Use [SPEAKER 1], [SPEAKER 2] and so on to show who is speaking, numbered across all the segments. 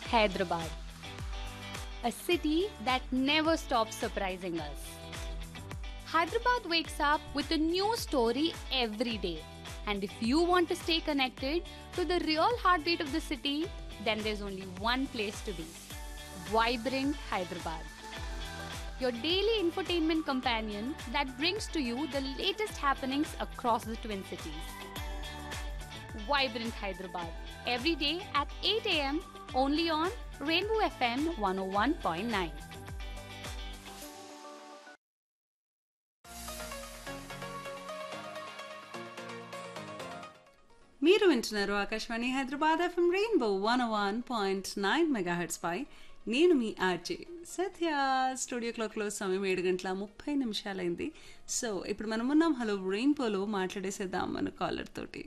[SPEAKER 1] Hyderabad, a city that never stops surprising us. Hyderabad wakes up with a new story every day. And if you want to stay connected to the real heartbeat of the city, then there's only one place to be Vibrant Hyderabad. Your daily infotainment companion that brings to you the latest happenings across the Twin Cities. Vibrant Hyderabad, every day at 8 a.m. only on Rainbow FM 101.9.
[SPEAKER 2] మీరు వింటున్నారు Akashvani Hyderabad FM rainbow one one point nine megahertz పై నేను మీ RJ సత్య studio క్లాక్లో సమయం ఏడు గంటల ముప్పై నిమిషాలైంది సో ఇప్పుడు మనం ఉన్నాం హలో రెయిన్బోలో మాట్లాడేసేద్దాం మన కాలర్ తోటి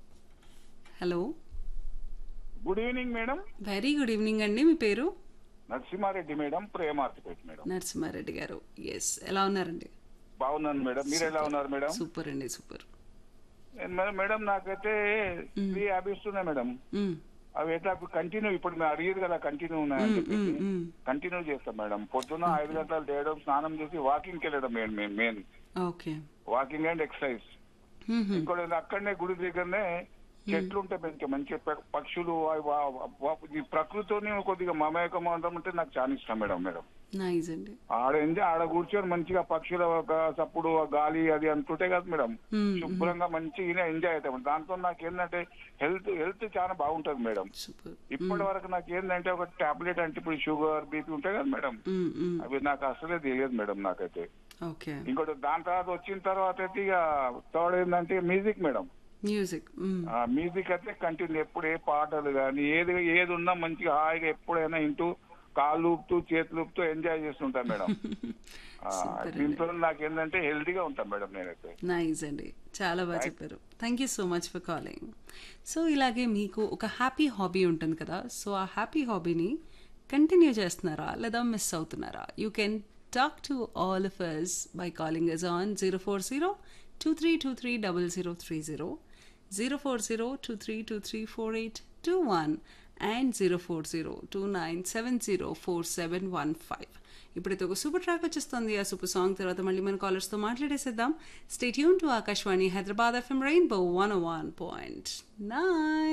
[SPEAKER 2] hello
[SPEAKER 3] good evening madam
[SPEAKER 2] very good evening అండి మీ పేరు
[SPEAKER 3] నరసింహారెడ్డి మేడం ప్రేమార్తిపేట మేడం
[SPEAKER 2] నరసింహారెడ్డి గారు ఎస్ ఎలా ఉన్నారండి
[SPEAKER 3] బాగున్నాను మేడం మీరు ఎలా ఉన్నారు మేడం
[SPEAKER 2] సూపర్ అండి సూపర్
[SPEAKER 3] నేను మేడం మేడం నాకైతే త్రీ హ్యాబిట్స్ ఉన్నాయి మేడం అవి అయితే అప్పుడు కంటిన్యూ ఇప్పుడు మీరు అడిగేది కదా కంటిన్యూ ఉన్నాయని చెప్పేసి కంటిన్యూ చేస్తాం మేడం పొద్దున్న ఐదు గంటలు చేయడం స్నానం చేసి వాకింగ్కి వెళ్ళడం main main main
[SPEAKER 2] okay
[SPEAKER 3] walking and exercise ఇంకోటి ఏంది, అక్కడనే గుడి దగ్గరనే చెట్లు ఉంటాయి మంచి మంచి ప- పక్షులు అవి వా- వా- ఈ ప్రకృతితోని కొద్దిగా మమేకం అవడం అంటే నాకు చాలా ఇష్టం మేడం మేడం
[SPEAKER 2] నైస్ అండి
[SPEAKER 3] ఆడ ఏంది ఆడ కూర్చొని మంచిగా పక్షుల ఒక చప్పుడు ఆ గాలి అది అంటుంటే కదా మేడం
[SPEAKER 2] Hmm,
[SPEAKER 3] శుభ్రంగా మంచిగా ఎంజాయ్ అవుతాం దాంతో నాకు ఏంటంటే హెల్త్ హెల్త్ చాలా బాగుంటది మేడం
[SPEAKER 2] సూపర్
[SPEAKER 3] ఇప్పటి వరకు నాకు ఏంటంటే ఒక టాబ్లెట్ అంటే ఇప్పుడు షుగర్ బీపీ ఉంటాయి కదా మేడం అవి నాకు అసలే తెలియదు మేడం నాకైతే
[SPEAKER 2] ఓకే
[SPEAKER 3] ఇంకోటి దాని తర్వాత వచ్చిన తర్వాత అయితే ఇక థర్డ్ ఏంటంటే మ్యూజిక్ మేడం
[SPEAKER 2] మ్యూజిక్
[SPEAKER 3] ఆ మ్యూజిక్ అయితే కంటిన్యూ ఎప్పుడు ఏ పాటలు కానీ ఏది ఏది ఉన్నా మంచిగా హాయిగా ఎప్పుడైనా ఇంటూ కాళ్ళు ఊపుతూ చేతులు ఊపుతూ ఎంజాయ్ చేస్తుంటాను మేడం ఆ, దీంతో నాకు ఏంటంటే హెల్తీగా ఉంటాను మేడం నేనైతే
[SPEAKER 2] నైస్ అండి చాలా బాగా చెప్పారు thank you so much for calling so ఇలాగే మీకు ఒక హ్యాపీ హాబీ ఉంటుంది కదా సో ఆ హ్యాపీ హాబీని కంటిన్యూ చేస్తున్నారా లేదా మిస్ అవుతున్నారా you can talk to all of us by calling us on zero four zero two three two three double zero three zero zero four zero two three two three four eight two one and zero four zero two nine seven zero four seven one five ఇప్పుడైతే ఒక super track వచ్చేస్తుంది ఆ super song తర్వాత మళ్ళీ మన కాలర్స్తో మాట్లాడేసేద్దాం stay tuned to Akashvani Hyderabad FM rainbow one one point nine